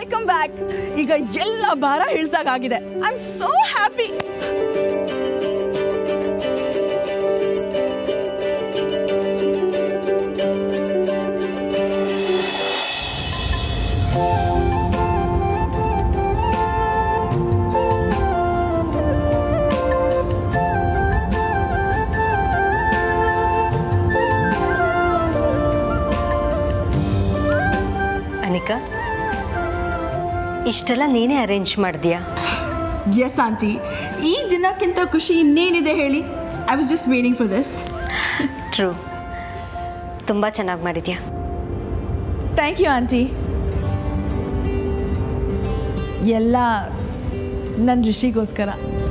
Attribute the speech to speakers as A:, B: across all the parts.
A: welcome back ಈಗ ಎಲ್ಲ ಭಾರ ಇಳ್ಸಾಗಾಗಿದೆ I am so happy
B: Anika ಇಷ್ಟೆಲ್ಲ ನೀನೇ ಅರೇಂಜ್ ಮಾಡಿದ್ಯಾ
A: ಎಸ್ ಆಂಟಿ ಈ ದಿನಕ್ಕಿಂತ ಖುಷಿ ಇನ್ನೇನಿದೆ ಹೇಳಿ I was just waiting for this
B: true ತುಂಬ ಚೆನ್ನಾಗಿ ಮಾಡಿದ್ಯಾ
A: ಥ್ಯಾಂಕ್ ಯು ಆಂಟಿ ಎಲ್ಲ ನನ್ನ ಋಷಿಗೋಸ್ಕರ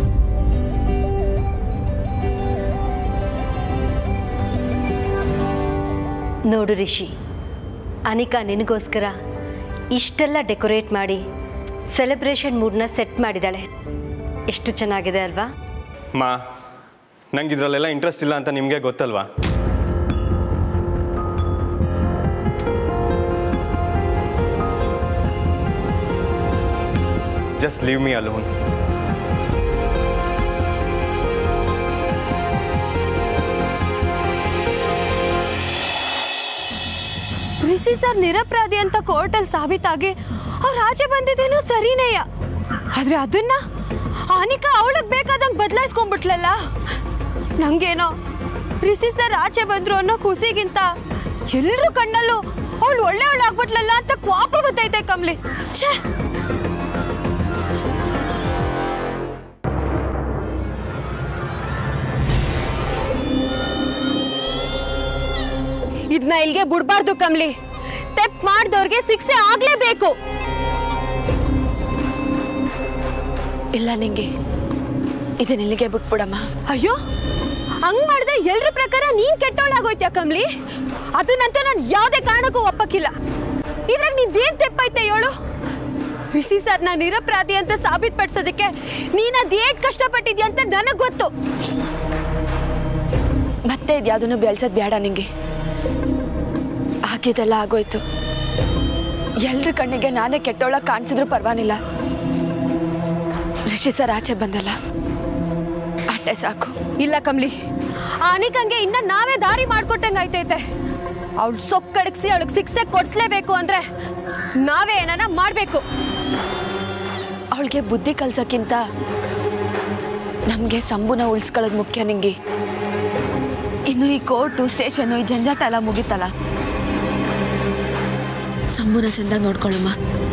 B: ನೋಡು ರಿಷಿ ಅನಿಕಾ ನಿನಗೋಸ್ಕರ ಇಷ್ಟೆಲ್ಲ ಡೆಕೋರೇಟ್ ಮಾಡಿ ಸೆಲೆಬ್ರೇಷನ್ ಮೂಡ್ನ ಸೆಟ್ ಮಾಡಿದ್ದಾಳೆ ಎಷ್ಟು ಚೆನ್ನಾಗಿದೆ ಅಲ್ವಾ
C: ಮಾ ನಂಗೆ ಇದರಲ್ಲೆಲ್ಲ ಇಂಟ್ರೆಸ್ಟ್ ಇಲ್ಲ ಅಂತ ನಿಮಗೆ ಗೊತ್ತಲ್ವಾ just leave me alone
D: Rishi sir ನಿರಪರಾಧಿ ಅಂತ ಕೋರ್ಟಲ್ಲಿ ಸಾಬೀತಾಗಿ ಅವ್ರು ಆಚೆ ಬಂದಿದ್ದೇನೋ ಸರಿನೇಯ ಆದ್ರೆ ಅದನ್ನ ಆನಿಕಾ ಅವಳಿಗೆ ಬೇಕಾದಂಗೆ ಬದಲಾಯಿಸ್ಕೊಂಡ್ಬಿಟ್ಲಲ್ಲ ನಂಗೇನೋ ರಿಷಿ ಸರ್ ಆಚೆ ಬಂದ್ರು ಅನ್ನೋ ಖುಷಿಗಿಂತ ಎಲ್ಲರೂ ಕಣ್ಣಲ್ಲೂ ಅವಳು ಒಳ್ಳೆಯವಳಾಗ್ಬಿಟ್ಲಲ್ಲ ಅಂತ ಕೋಪ ಬರ್ತೈತೆ ಕಮ್ಲಿ ಛೇ ಇದನ್ನ ಇಲ್ಲಿಗೆ ಬಿಡ್ಬಾರ್ದು ಕಮ್ಲಿ ತೆಪ್ ಮಾಡ್ದವ್ರಿಗೆ ಶಿಕ್ಷೆ ಆಗ್ಲೇಬೇಕು
E: ಇಲ್ಲ ನಿಂಗೆ ಇದನ್ನ ಇಲ್ಲಿಗೆ ಬಿಟ್ಬಿಡಮ್ಮ
D: ಅಯ್ಯೋ ಹಂಗ್ ಮಾಡಿದ್ರೆ ಎಲ್ರ ಪ್ರಕಾರ ನೀನ್ ಕೆಟ್ಟವಳಾಗೋಯ್ತ್ಯಾ ಕಮ್ಲಿ ಅದನ್ನಂತೂ ನಾನು ಯಾವುದೇ ಕಾರಣಕ್ಕೂ ಒಪ್ಪಕ್ಕಿಲ್ಲ ಇದ್ರಾಗ ನಿಂದೇನ್ ತೆಪ್ಪೈತೆ ಹೇಳು ರಿಷಿ ಸರ್ ನಾನು ನಿರಪರಾಧಿ ಅಂತ ಸಾಬೀತ್ಪಡಿಸೋದಕ್ಕೆ ನೀನ್ ಅದೇಟ್ ಕಷ್ಟಪಟ್ಟಿದ್ಯಾ ಅಂತ ನನಗ್ ಗೊತ್ತು
E: ಮತ್ತೆ ಇದ್ಯಾವುದನ್ನು ಬೆಳ್ಸೋದು ಬೇಡ ನಿಂಗೆ ಆಗಿದ್ದೆಲ್ಲ ಆಗೋಯ್ತು ಎಲ್ರ ಕಣ್ಣಿಗೆ ನಾನೇ ಕೆಟ್ಟೋಳ ಕಾಣಿಸಿದ್ರು ಪರವಾಗಿಲ್ಲ ರಿಷಿ ಸರ್ ಆಚೆ ಬಂದಲ್ಲ ಅಟ್ಟೆ ಸಾಕು
D: ಇಲ್ಲ ಕಮ್ಲಿ ಆನಿಕಂಗೆ ಇನ್ನ ನಾವೇ ದಾರಿ ಮಾಡ್ಕೊಟ್ಟಂಗೆ ಆಯ್ತೈತೆ ಅವಳು ಸೊಕ್ಕಡಗಿಸಿ ಅವಳಿಗೆ ಶಿಕ್ಷೆ ಕೊಡಿಸ್ಲೇಬೇಕು ಅಂದ್ರೆ ನಾವೇ ಏನಾನ ಮಾಡಬೇಕು
E: ಅವಳಿಗೆ ಬುದ್ಧಿ ಕಲ್ಸೋಕ್ಕಿಂತ ನಮಗೆ ಸಂಬುನ ಉಳಿಸ್ಕೊಳ್ಳೋದು ಮುಖ್ಯ ನಿಂಗೆ ಇನ್ನು ಈ ಕೋರ್ಟು ಸ್ಟೇಷನು ಈ ಜಂಜಾಟ ಎಲ್ಲ ಮುಗೀತಲ್ಲ ಸಂಬುನ ಚಂದ ನೋಡ್ಕೊಳ್ಳಮ್ಮ